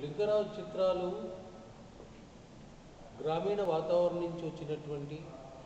లింగరాజు చిత్రాలు గ్రామీణ వాతావరణం నుంచి వచ్చినటువంటి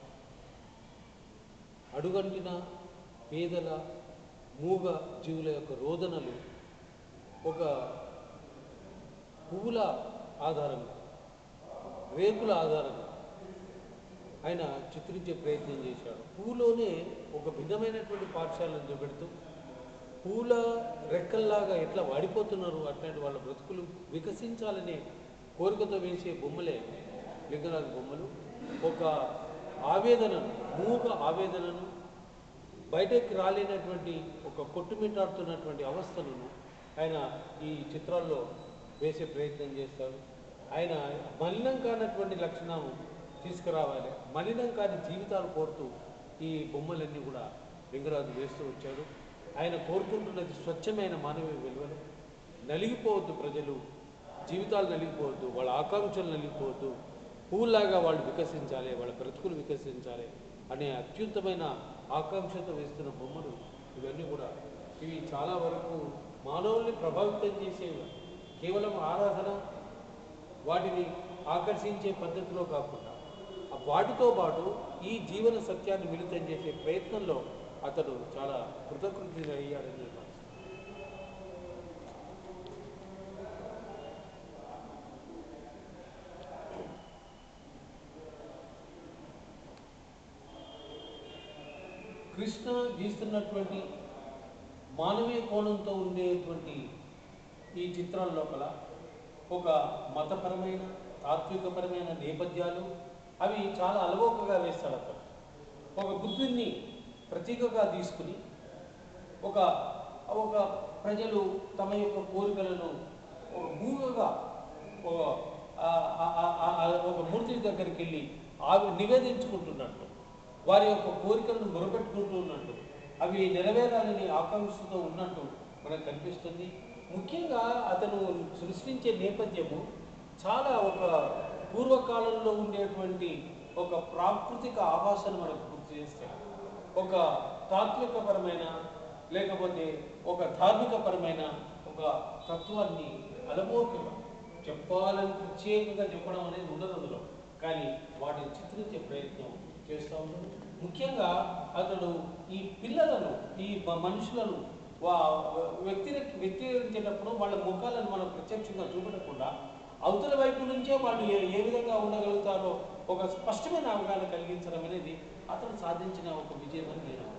అడుగంటిన పేదల మూగ జీవుల యొక్క రోదనలు ఒక పువ్వుల ఆధారంగా రేకుల ఆధారంగా ఆయన చిత్రించే ప్రయత్నం చేశాడు పువ్వులోనే ఒక భిన్నమైనటువంటి పాఠశాలను చూపెడుతూ పూల రెక్కల్లాగా ఎట్లా వాడిపోతున్నారు అట్లాంటి వాళ్ళ బ్రతుకులు వికసించాలనే కోరికతో వేసే బొమ్మలే లింగరాజు బొమ్మలు ఒక ఆవేదనను మూగ ఆవేదనను బయటకి రాలేనటువంటి ఒక కొట్టుమిట్టాడుతున్నటువంటి అవస్థలను ఆయన ఈ చిత్రాల్లో వేసే ప్రయత్నం చేస్తాడు ఆయన మలినం కానటువంటి లక్షణం తీసుకురావాలి మలినం కాని జీవితాలు కోరుతూ ఈ బొమ్మలన్నీ కూడా లింగరాజు వేస్తూ వచ్చాడు ఆయన కోరుకుంటున్నది స్వచ్ఛమైన మానవీయ విలువలు నలిగిపోవద్దు ప్రజలు జీవితాలు నలిగిపోవద్దు వాళ్ళ ఆకాంక్షలు నలిగిపోవద్దు పువ్వులాగా వాళ్ళు వికసించాలి వాళ్ళ బ్రతుకులు వికసించాలి అనే అత్యుత్తమైన ఆకాంక్షతో వేస్తున్న బొమ్మలు ఇవన్నీ కూడా ఇవి చాలా వరకు మానవుల్ని ప్రభావితం చేసేవి కేవలం ఆరాధన వాటిని ఆకర్షించే పద్ధతిలో కాకుండా ఆ వాటితో పాటు ఈ జీవన సత్యాన్ని మిళితం చేసే ప్రయత్నంలో అతడు చాలా కృతకృతి అయ్యాడని నేను భావిస్తున్నాను. కృష్ణ గీస్తున్నటువంటి మానవీయ కోణంతో ఉండేటువంటి ఈ చిత్రాల లోపల ఒక మతపరమైన తాత్వికపరమైన నేపథ్యాలు అవి చాలా అలవోకగా వేస్తాడు అతను ఒక బుద్ధుడిని ప్రతీకగా తీసుకుని ఒక ఒక ప్రజలు తమ యొక్క కోరికలను ఒక మూగగా ఒక ఆ- ఆ- ఆ- ఆ- ఆ ఒక మూర్తి దగ్గరికి వెళ్ళి అవి నివేదించుకుంటున్నట్టు వారి యొక్క కోరికలను మొరపెట్టుకుంటూ ఉన్నట్టు అవి నెరవేరాలని ఆకాంక్షతో ఉన్నట్టు మనకు కనిపిస్తుంది ముఖ్యంగా అతను సృష్టించే నేపథ్యము చాలా ఒక పూర్వకాలంలో ఉండేటువంటి ఒక ప్రాకృతిక ఆవాసను మనకు గుర్తు చేస్తాయి ఒక తాత్వికపరమైన లేకపోతే ఒక ధార్మికపరమైన ఒక తత్వాన్ని అలమోకగా చెప్పాలని ప్రత్యేకంగా చెప్పడం అనేది ఉండదు అందులో కానీ వాటిని చిత్రించే ప్రయత్నం చేస్తూ ఉంటాడు ముఖ్యంగా అతడు ఈ పిల్లలను ఈ మ- మనుషులను వా వ్యక్తిని వ్యక్తీకరించేటప్పుడు వాళ్ళ ముఖాలను మనం ప్రత్యక్షంగా చూపెట్టకుండా అవతల వైపు నుంచే వాళ్ళు ఏ ఏ విధంగా ఉండగలుగుతారో ఒక స్పష్టమైన అవగాహన కలిగించడం అనేది అతను సాధించిన ఒక విజయం అని నేను